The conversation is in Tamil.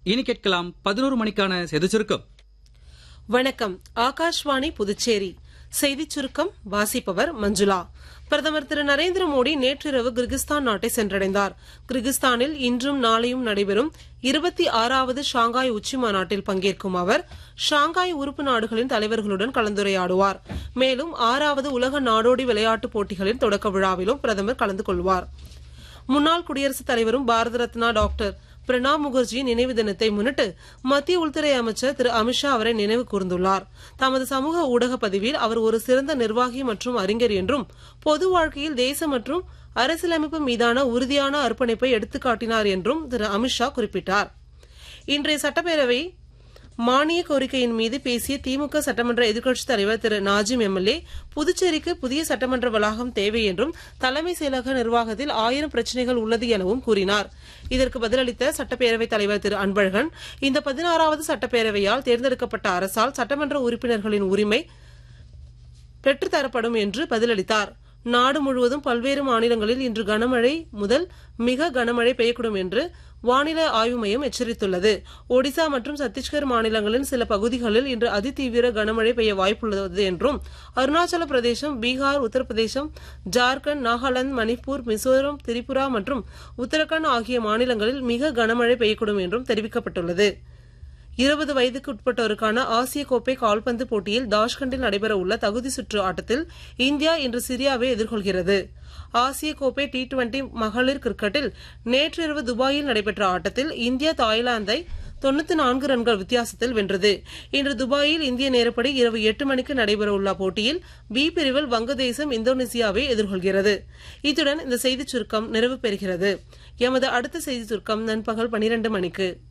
இனி கேட்கலாம் பதினோரு மணிக்கான செய்தி சுருக்கம் வணக்கம் ஆகாஷ்வாணி புதுச்சேரி செய்திச் சுருக்கம் வாசிப்பவர் மஞ்சுளா பிரதமர் திரு நரேந்திர மோடி நேற்றிரவு கிர்கிஸ்தான் நாட்டை சென்றடைந்தார் கிர்கிஸ்தானில் இன்றும் நாளையும் நடைபெறும் இருபத்தி ஆறாவது ஷாங்காய் உச்சி மாநாட்டில் பங்கேற்கும் அவர் ஷாங்காய் உறுப்பு நாடுகளின் தலைவர்களுடன் கலந்துரையாடுவார் மேலும் ஆறாவது உலக நாடோடி விளையாட்டுப் போட்டிகளின் தொடக்க விழாவிலும் பிரதமர் கலந்து கொள்வார் முன்னாள் குடியரசுத் தலைவரும் பாரத ரத்னா டாக்டர் பிரணாப் முகர்ஜி நினைவு தினத்தை முன்னிட்டு மத்திய உள்துறை அமைச்சர் திரு அமித்ஷா அவரை நினைவு கூர்ந்துள்ளார் தமது சமூக ஊடக பதிவில் அவர் ஒரு சிறந்த நிர்வாகி மற்றும் அறிஞர் என்றும் பொது வாழ்க்கையில் தேச மற்றும் அரசியலமைப்பு மீதான உறுதியான அர்ப்பணிப்பை எடுத்துக்காட்டினார் என்றும் திரு அமித்ஷா குறிப்பிட்டார் இன்றைய சட்டப்பேரவை மானிய கோரிக்கையின் மீது பேசிய திமுக சட்டமன்ற எதிர்க்கட்சித் தலைவர் திரு நாஜிம் எம்எல்ஏ புதுச்சேரிக்கு புதிய சட்டமன்ற வளாகம் தேவை என்றும் தலைமை செயலக நிர்வாகத்தில் ஆயிரம் பிரச்சினைகள் உள்ளது எனவும் கூறினார் இதற்கு பதிலளித்த சட்டப்பேரவைத் தலைவர் திரு அன்பழகன் இந்த பதினாறாவது சட்டப்பேரவையால் தேர்ந்தெடுக்கப்பட்ட அரசால் சட்டமன்ற உறுப்பினர்களின் உரிமை பெற்றுத்தரப்படும் என்று பதிலளித்தார் நாடு முழுவதும் பல்வேறு மாநிலங்களில் இன்று கனமழை முதல் மிக கனமழை பெய்யக்கூடும் என்று வானிலை ஆய்வு மையம் எச்சரித்துள்ளது ஒடிசா மற்றும் சத்தீஸ்கர் மாநிலங்களின் சில பகுதிகளில் இன்று அதிதீவிர கனமழை பெய்ய வாய்ப்புள்ளது என்றும் அருணாச்சல பிரதேசம் பீகார் உத்தரப்பிரதேசம் ஜார்க்கண்ட் நாகாலாந்து மணிப்பூர் மிசோரம் திரிபுரா மற்றும் உத்தரகாண்ட் ஆகிய மாநிலங்களில் மிக கனமழை பெய்யக்கூடும் என்றும் தெரிவிக்கப்பட்டுள்ளது இருபது வயதுக்கு உட்பட்டோருக்கான ஆசிய கோப்பை கால்பந்து போட்டியில் தாஷ்கண்டில் நடைபெறவுள்ள தகுதி சுற்று ஆட்டத்தில் இந்தியா இன்று சிரியாவை எதிர்கொள்கிறது ஆசிய கோப்பை டி டுவெண்டி மகளிர் கிரிக்கெட்டில் நேற்றிரவு துபாயில் நடைபெற்ற ஆட்டத்தில் இந்தியா தாய்லாந்தை தொண்ணூத்தி நான்கு ரன்கள் வித்தியாசத்தில் வென்றது இன்று துபாயில் இந்திய நேரப்படி இரவு எட்டு மணிக்கு நடைபெறவுள்ள போட்டியில் பி பிரிவில் வங்கதேசம் இந்தோனேசியாவை எதிர்கொள்கிறது இத்துடன் இந்த செய்திச் சுருக்கம் நிறைவு பெறுகிறது எமது அடுத்த செய்திச் சுருக்கம் நண்பகல் பனிரண்டு மணிக்கு